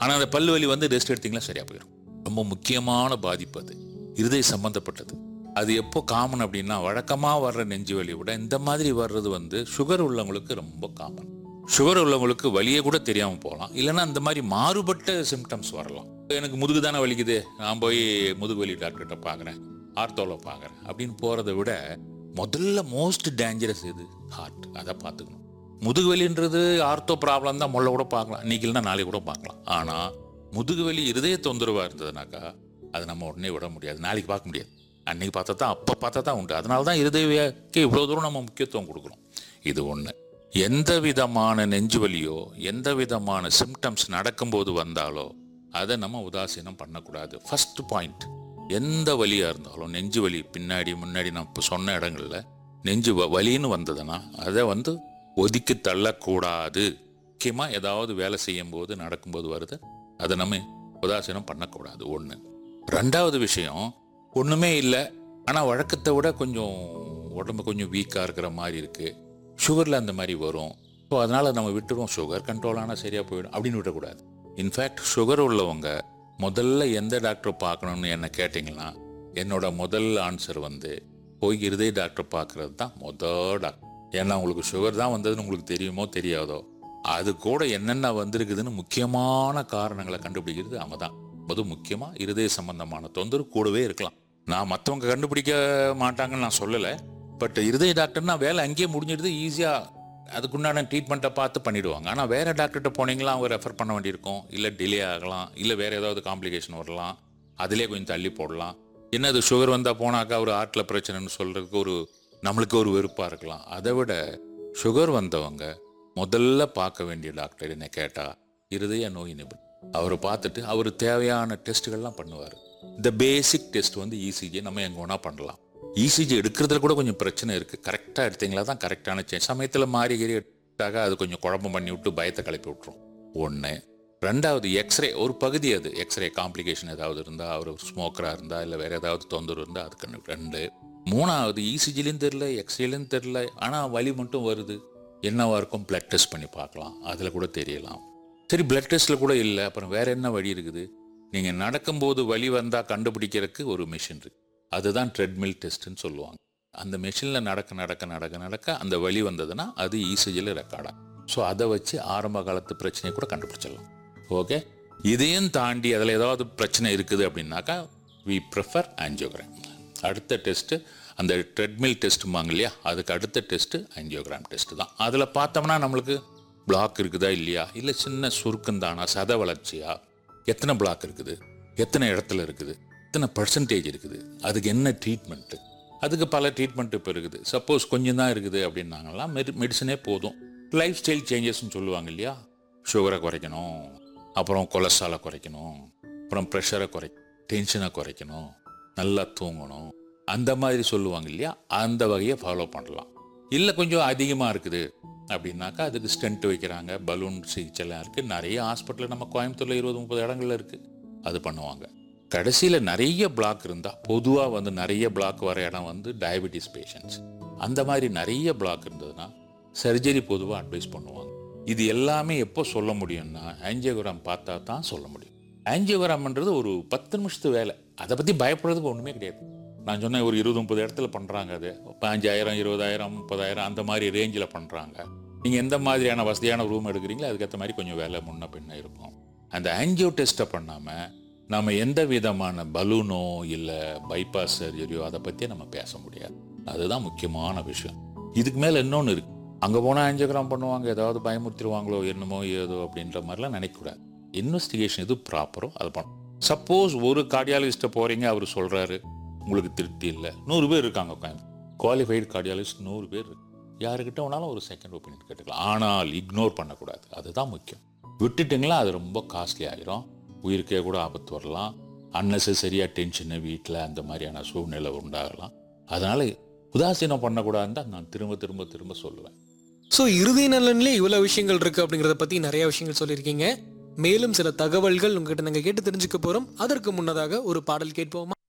ஆனால் அந்த பல்லு வலி வந்து ரெஸ்ட் எடுத்தீங்களா சரியாக போயிடும் ரொம்ப முக்கியமான பாதிப்பு அது இருதய சம்மந்தப்பட்டது அது எப்போ காமன் அப்படின்னா வழக்கமாக வர்ற நெஞ்சு வலி விட இந்த மாதிரி வர்றது வந்து சுகர் உள்ளவங்களுக்கு ரொம்ப காமன் சுகர் உள்ளவங்களுக்கு வலியே கூட தெரியாமல் போகலாம் இல்லைன்னா இந்த மாதிரி மாறுபட்ட சிம்டம்ஸ் வரலாம் எனக்கு முதுகு தானே வலிக்குது நான் போய் முதுகு வலி டாக்டர்கிட்ட பார்க்குறேன் ஆர்த்தோவில் பார்க்குறேன் அப்படின்னு போகிறத விட முதல்ல மோஸ்ட் டேஞ்சரஸ் இது ஹார்ட் அதை பார்த்துக்கணும் முதுகு வலின்றது ஆர்த்தோ ப்ராப்ளம் தான் முள்ள கூட பார்க்கலாம் இன்னைக்கு இல்லைன்னா நாளைக்கு கூட பார்க்கலாம் ஆனால் முதுகு வலி இருதய தொந்தரவாக இருந்ததுனாக்கா அது நம்ம உடனே விட முடியாது நாளைக்கு பார்க்க முடியாது அன்னைக்கு பார்த்தா தான் அப்போ பார்த்தா தான் உண்டு அதனால தான் இருதயக்கு இவ்வளோ தூரம் நம்ம முக்கியத்துவம் கொடுக்குறோம் இது ஒன்று எந்த விதமான நெஞ்சு வலியோ எந்த விதமான சிம்டம்ஸ் நடக்கும்போது வந்தாலோ அதை நம்ம உதாசீனம் பண்ணக்கூடாது ஃபர்ஸ்ட் பாயிண்ட் எந்த வலியாக இருந்தாலும் நெஞ்சு வலி பின்னாடி முன்னாடி நான் இப்போ சொன்ன இடங்கள்ல நெஞ்சு வ- வலின்னு வந்ததுன்னா அதை வந்து ஒதுக்கி தள்ளக்கூடாது முக்கியமாக ஏதாவது வேலை செய்யும்போது நடக்கும்போது வருது அதை நம்ம உதாசீனம் பண்ணக்கூடாது ஒன்று ரெண்டாவது விஷயம் ஒன்றுமே இல்லை ஆனால் வழக்கத்தை விட கொஞ்சம் உடம்பு கொஞ்சம் வீக்காக இருக்கிற மாதிரி இருக்குது சுகரில் அந்த மாதிரி வரும் ஸோ அதனால் நம்ம விட்டுருவோம் சுகர் கண்ட்ரோல் ஆனால் சரியாக போயிடும் அப்படின்னு விடக்கூடாது இன்ஃபேக்ட் சுகர் உள்ளவங்க முதல்ல எந்த டாக்டர் பார்க்கணும்னு என்ன கேட்டிங்கன்னா என்னோட முதல் ஆன்சர் வந்து போய் இருதய டாக்டர் பார்க்கறது தான் முதல் டாக்டர் ஏன்னா உங்களுக்கு சுகர் தான் வந்ததுன்னு உங்களுக்கு தெரியுமோ தெரியாதோ அது கூட என்னென்ன வந்திருக்குதுன்னு முக்கியமான காரணங்களை கண்டுபிடிக்கிறது அவங்க தான் அது முக்கியமாக இருதய சம்பந்தமான தொந்தரவு கூடவே இருக்கலாம் நான் மற்றவங்க கண்டுபிடிக்க மாட்டாங்கன்னு நான் சொல்லலை பட் இருதய டாக்டர்னா வேலை அங்கேயே முடிஞ்சிடுது ஈஸியாக அதுக்குண்டான ட்ரீட்மெண்ட்டை பார்த்து பண்ணிடுவாங்க ஆனால் வேற டாக்டர்கிட்ட போனீங்களா அவங்க ரெஃபர் பண்ண வேண்டியிருக்கும் இல்லை டிலே ஆகலாம் இல்லை வேற ஏதாவது காம்ப்ளிகேஷன் வரலாம் அதிலே கொஞ்சம் தள்ளி போடலாம் என்னது சுகர் வந்தால் போனாக்கா ஒரு ஹார்ட்டில் பிரச்சனைன்னு சொல்கிறதுக்கு ஒரு நம்மளுக்கு ஒரு வெறுப்பாக இருக்கலாம் அதை விட சுகர் வந்தவங்க முதல்ல பார்க்க வேண்டிய டாக்டர் என்ன கேட்டால் இருதய நோய் நிபுணர் அவரை பார்த்துட்டு அவர் தேவையான டெஸ்ட்டுகள்லாம் பண்ணுவார் இந்த பேசிக் டெஸ்ட் வந்து இசிஜி நம்ம எங்கே வேணால் பண்ணலாம் இசிஜி எடுக்கிறதுல கூட கொஞ்சம் பிரச்சனை இருக்குது கரெக்டாக எடுத்தீங்களா தான் கரெக்டான சேஞ்ச் சமயத்தில் மாறி கறி எடுத்தாக்க அது கொஞ்சம் குழப்பம் பண்ணி விட்டு பயத்தை கிளப்பி விட்டுரும் ஒன்று ரெண்டாவது எக்ஸ்ரே ஒரு பகுதி அது எக்ஸ்ரே காம்ப்ளிகேஷன் ஏதாவது இருந்தால் அவர் ஸ்மோக்கராக இருந்தால் இல்லை வேறு ஏதாவது தொந்தரவு இருந்தால் அதுக்கு ரெண்டு மூணாவது இசிஜிலையும் தெரில எக்ஸ்ரேலையும் தெரில ஆனால் வலி மட்டும் வருது என்னவா இருக்கும் பிளட் டெஸ்ட் பண்ணி பார்க்கலாம் அதில் கூட தெரியலாம் சரி பிளட் டெஸ்ட்டில் கூட இல்லை அப்புறம் வேற என்ன வழி இருக்குது நீங்கள் நடக்கும்போது வலி வந்தால் கண்டுபிடிக்கிறதுக்கு ஒரு மிஷின் இருக்கு அதுதான் ட்ரெட்மில் டெஸ்ட்னு சொல்லுவாங்க அந்த மிஷினில் நடக்க நடக்க நடக்க நடக்க அந்த வலி வந்ததுன்னா அது இசிஜியில் ரெக்கார்டாக ஸோ அதை வச்சு ஆரம்ப காலத்து பிரச்சனையை கூட கண்டுபிடிச்சிடலாம் ஓகே இதையும் தாண்டி அதில் ஏதாவது பிரச்சனை இருக்குது அப்படின்னாக்கா வி ப்ரிஃபர் ஆஞ்சியோகிராம் அடுத்த டெஸ்ட்டு அந்த ட்ரெட்மில் டெஸ்ட்டுமாங்க இல்லையா அதுக்கு அடுத்த டெஸ்ட்டு ஆஞ்சியோகிராம் டெஸ்ட்டு தான் அதில் பார்த்தோம்னா நம்மளுக்கு பிளாக் இருக்குதா இல்லையா இல்லை சின்ன சுருக்கம் தானா சத வளர்ச்சியா எத்தனை பிளாக் இருக்குது எத்தனை இடத்துல இருக்குது எத்தனை பர்சன்டேஜ் இருக்குது அதுக்கு என்ன ட்ரீட்மெண்ட்டு அதுக்கு பல ட்ரீட்மெண்ட் இப்போ இருக்குது சப்போஸ் கொஞ்சம் தான் இருக்குது அப்படின்னாங்கலாம் மெடி மெடிசனே போதும் லைஃப் ஸ்டைல் சேஞ்சஸ்ன்னு சொல்லுவாங்க இல்லையா சுகரை குறைக்கணும் அப்புறம் கொலஸ்ட்ராலை குறைக்கணும் அப்புறம் ப்ரெஷரை குறை டென்ஷனை குறைக்கணும் நல்லா தூங்கணும் அந்த மாதிரி சொல்லுவாங்க இல்லையா அந்த வகையை ஃபாலோ பண்ணலாம் இல்லை கொஞ்சம் அதிகமாக இருக்குது அப்படின்னாக்கா அதுக்கு ஸ்டென்ட் வைக்கிறாங்க பலூன் சிகிச்சைலாம் இருக்குது நிறைய ஹாஸ்பிட்டல் நம்ம கோயம்புத்தூரில் இருபது முப்பது இடங்கள்ல இருக்குது அது பண்ணுவாங்க கடைசியில் நிறைய பிளாக் இருந்தால் பொதுவாக வந்து நிறைய பிளாக் வர இடம் வந்து டயபெட்டிஸ் பேஷண்ட்ஸ் அந்த மாதிரி நிறைய பிளாக் இருந்ததுன்னா சர்ஜரி பொதுவாக அட்வைஸ் பண்ணுவாங்க இது எல்லாமே எப்போ சொல்ல முடியும்னா ஆஞ்சியோகிராம் பார்த்தா தான் சொல்ல முடியும் ஆஞ்சியோகிராம்ன்றது ஒரு பத்து நிமிஷத்து வேலை அதை பற்றி பயப்படுறதுக்கு ஒன்றுமே கிடையாது நான் சொன்னேன் ஒரு இருபது முப்பது இடத்துல பண்ணுறாங்க அது பாஞ்சாயிரம் இருபதாயிரம் முப்பதாயிரம் அந்த மாதிரி ரேஞ்சில் பண்ணுறாங்க நீங்கள் எந்த மாதிரியான வசதியான ரூம் எடுக்கிறீங்களோ அதுக்கேற்ற மாதிரி கொஞ்சம் வேலை முன்ன பின்ன இருக்கும் அந்த ஆஞ்சியோ டெஸ்ட்டை பண்ணாமல் நம்ம எந்த விதமான பலூனோ இல்லை பைபாஸ் சர்ஜரியோ அதை பற்றி நம்ம பேச முடியாது அதுதான் முக்கியமான விஷயம் இதுக்கு மேலே இன்னொன்று இருக்கு அங்கே போனால் ஆஞ்சியோகிராம் பண்ணுவாங்க ஏதாவது பயமுறுத்திடுவாங்களோ என்னமோ ஏதோ அப்படின்ற மாதிரிலாம் நினைக்கக்கூடாது இன்வெஸ்டிகேஷன் எது ப்ராப்பரோ அது பண்ணணும் சப்போஸ் ஒரு கார்டியாலஜிஸ்ட்டை போகிறீங்க அவர் சொல்கிறாரு உங்களுக்கு திருப்தி இல்லை நூறு பேர் இருக்காங்க குவாலிஃபைடு கார்டியாலஜிஸ்ட் நூறு பேர் இருக்கு யாருக்கிட்ட வேணாலும் ஒரு செகண்ட் ஒப்பீனியன் கேட்டுக்கலாம் ஆனால் இக்னோர் பண்ணக்கூடாது அதுதான் முக்கியம் விட்டுட்டிங்களா அது ரொம்ப காஸ்ட்லி ஆகிரும் உயிருக்கே கூட ஆபத்து வரலாம் அன்னெசரியாக டென்ஷனு வீட்டில் அந்த மாதிரியான சூழ்நிலை உண்டாகலாம் அதனால் உதாசீனம் பண்ணக்கூடாதுன்னு தான் நான் திரும்ப திரும்ப திரும்ப சொல்லுவேன் ஸோ இறுதி நலன்லேயே இவ்வளோ விஷயங்கள் இருக்கு அப்படிங்கிறத பற்றி நிறைய விஷயங்கள் சொல்லியிருக்கீங்க மேலும் சில தகவல்கள் உங்ககிட்ட நாங்கள் கேட்டு தெரிஞ்சுக்க போகிறோம் அதற்கு முன்னதாக ஒரு பாடல் கேட்போமா